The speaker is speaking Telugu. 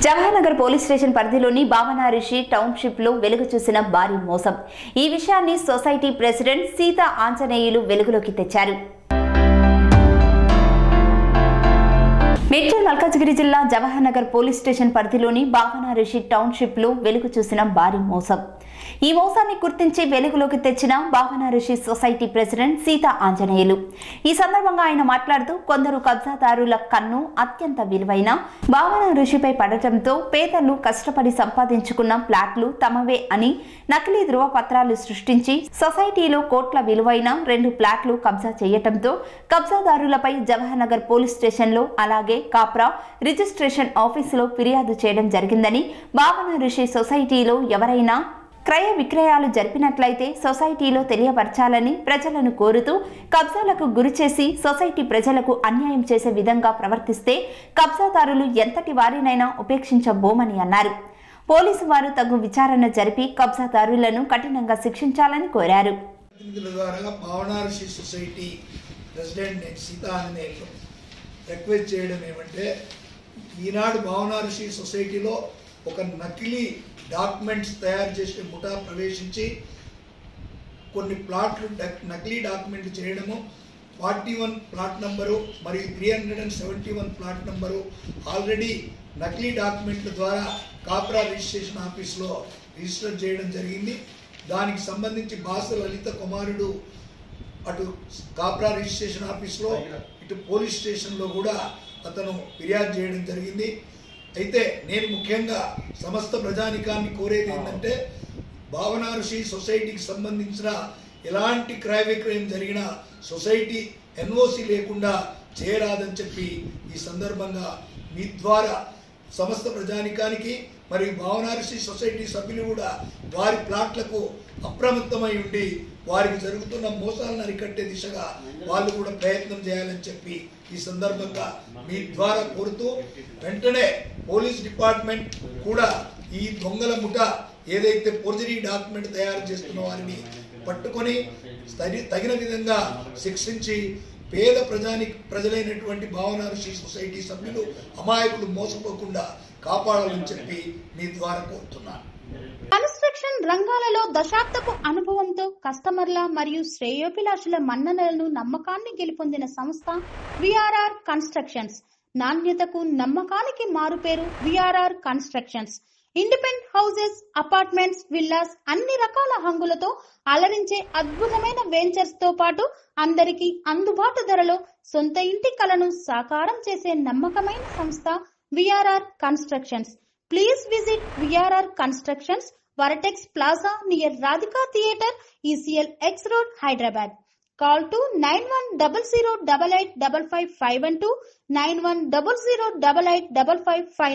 జవహర్నగర్ పోలీస్ స్టేషన్ పరిధిలోని భావన రిషి టౌన్షిప్ లో వెలుగు చూసిన భారీ మోసం ఈ విషయాన్ని సొసైటీ ప్రెసిడెంట్ సీత ఆంజనేయులు వెలుగులోకి తెచ్చారు మేడ్చల్ మల్కాజ్గిరి జిల్లా జవహర్నగర్ పోలీస్ స్టేషన్ పరిధిలోని భావన రిషి టౌన్షిప్ లో వెలుగు చూసిన భారీ మోసం ఈ మోసాన్ని గుర్తించి వెలుగులోకి తెచ్చిన భావన రిషి సొసైటీ ప్రెసిడెంట్ సీత ఆంజనేయులు ఈ సందర్భంగా ఆయన మాట్లాడుతూ కొందరు కబ్జాదారుల కన్ను అత్యంత విలువైన భావన ఋషిపై పడటంతో పేదలు కష్టపడి సంపాదించుకున్న ప్లాట్లు తమవే అని నకిలీ ధృవపత్రాలు సృష్టించి సొసైటీలో కోట్ల విలువైన రెండు ప్లాట్లు కబ్జా చేయటంతో కబ్జాదారులపై జవహర్నగర్ పోలీస్ స్టేషన్లో అలాగే కాప్రా రిజిస్ట్రేషన్ ఆఫీసులో ఫిర్యాదు చేయడం జరిగిందని భావన ఋషి సొసైటీలో ఎవరైనా క్రయ విక్రయాలు జరిపినట్లయితే సొసైటీలో తెలియపరచాలని ప్రజలను కోరుతూ కబ్జాలకు గురిచేసి సొసైటీ ప్రజలకు అన్యాయం చేసే విధంగా ప్రవర్తిస్తే కబ్జాదారులు ఎంతటి వారినైనా ఉపేక్షించబోమని అన్నారు పోలీసు వారు తగు విచారణ జరిపి కబ్జాదారులను కఠినంగా శిక్షించాలని కోరారు ప్రతినిధుల ద్వారా భావనార్షి సొసైటీ ప్రెసిడెంట్ నేను సీతా ఆంజనేయులు రిక్వెస్ట్ చేయడం ఏమంటే ఈనాడు భావనార్షి సొసైటీలో ఒక నకిలీ డాక్యుమెంట్స్ తయారు చేసే ముఠా ప్రవేశించి కొన్ని ప్లాట్లు డక్- నకిలీ డాక్యుమెంట్లు చేయడము ఫార్టీ వన్ ప్లాట్ నంబరు మరియు three hundred and seventy one plot number already నకిలీ డాక్యుమెంట్ల ద్వారా కాప్రా రిజిస్ట్రేషన్ ఆఫీస్లో రిజిస్టర్ చేయడం జరిగింది దానికి సంబంధించి బాస లలిత కుమారుడు అటు కాప్రా రిజిస్ట్రేషన్ ఆఫీస్లో ఇటు పోలీస్ స్టేషన్లో కూడా అతను ఫిర్యాదు చేయడం జరిగింది అయితే నేను ముఖ్యంగా సమస్త ప్రజానికాన్ని కోరేది ఏంటంటే భావనారుషి సొసైటీకి సంబంధించిన ఎలాంటి క్రయ విక్రయం జరిగిన సొసైటీ ఎన్ఓసి లేకుండా చేయరాదని చెప్పి ఈ సందర్భంగా మీ ద్వారా సమస్త ప్రజానికానికి మరియు భావనారుషి సొసైటీ సభ్యులు కూడా వారి ప్లాట్లకు అప్రమత్తమై ఉండి వారికి జరుగుతున్న మోసాలను అరికట్టే దిశగా వాళ్ళు కూడా ప్రయత్నం చేయాలని చెప్పి ఈ సందర్భంగా మీ ద్వారా కోరుతూ వెంటనే పోలీస్ డిపార్ట్మెంట్ కూడా ఈ దొంగల ముఠ ఏదైతే ఫోర్జరీ డాక్యుమెంట్ తయారు చేస్తున్న వారిని పట్టుకొని తగి- తగిన విధంగా శిక్షించి పేద ప్రజాని ప్రజలైనటువంటి భావన ఋషి సొసైటీ సభ్యులు అమాయకులు మోసపోకుండా కాపాడాలని చెప్పి మీ ద్వారా కోరుతున్నాను కన్స్ట్రక్షన్ రంగాలలో దశాబ్దపు అనుభవంతో కస్టమర్ల మరియు శ్రేయోభిలాషుల మన్ననలను నమ్మకాన్ని గెలుపొందిన సంస్థ విఆర్ఆర్ కన్స్ట్రక్షన్స్ నాణ్యతకు నమ్మకానికి మారుపేరు VRR constructions independent houses apartments villas అన్ని రకాల హంగులతో అలరించే అద్భుతమైన వెంచర్స్ తో పాటు అందరికీ అందుబాటు ధరలో సొంత ఇంటి కలను సాకారం చేసే నమ్మకమైన సంస్థ VRR constructions Please visit VRR Constructions, Varatex Plaza near Radhika Theatre, ECL X Road, Hyderabad. Call to 9100885551 91008855